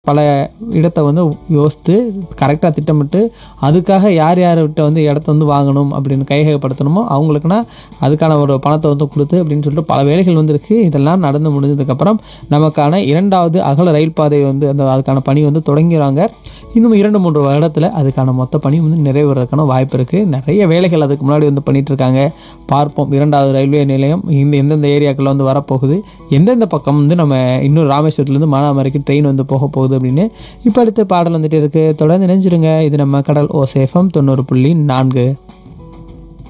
பல இடத்தை வந்து யோசித்து கரெக்டாக திட்டமிட்டு அதுக்காக யார் யார்கிட்ட வந்து இடத்த வந்து வாங்கணும் அப்படின்னு கையகப்படுத்தணுமோ அவங்களுக்குனா அதுக்கான ஒரு பணத்தை வந்து கொடுத்து அப்படின்னு சொல்லிட்டு பல வேலைகள் வந்து இருக்குது இதெல்லாம் நடந்து முடிஞ்சதுக்கப்புறம் நமக்கான இரண்டாவது அகல ரயில் பாதை வந்து அந்த அதுக்கான பணி வந்து தொடங்கிறாங்க இன்னும் இரண்டு மூன்று வருடத்தில் அதுக்கான மொத்த பணி வந்து நிறைவேறதுக்கான வாய்ப்பு இருக்குது நிறைய வேலைகள் அதுக்கு முன்னாடி வந்து பண்ணிட்டு இருக்காங்க பார்ப்போம் இரண்டாவது ரயில்வே நிலையம் இந்த எந்தெந்த ஏரியாக்களில் வந்து வரப்போகுது எந்தெந்த பக்கம் வந்து நம்ம இன்னும் ராமேஸ்வரத்துலேருந்து மானாமரைக்கு ட்ரெயின் வந்து போக போகுது அப்படின்னு இப்போ அடுத்த பாடல் வந்துட்டு இருக்குது தொடர்ந்து நினைஞ்சிருங்க இது நம்ம கடல் ஓ சேஃபம் தொண்ணூறு புள்ளி நான்கு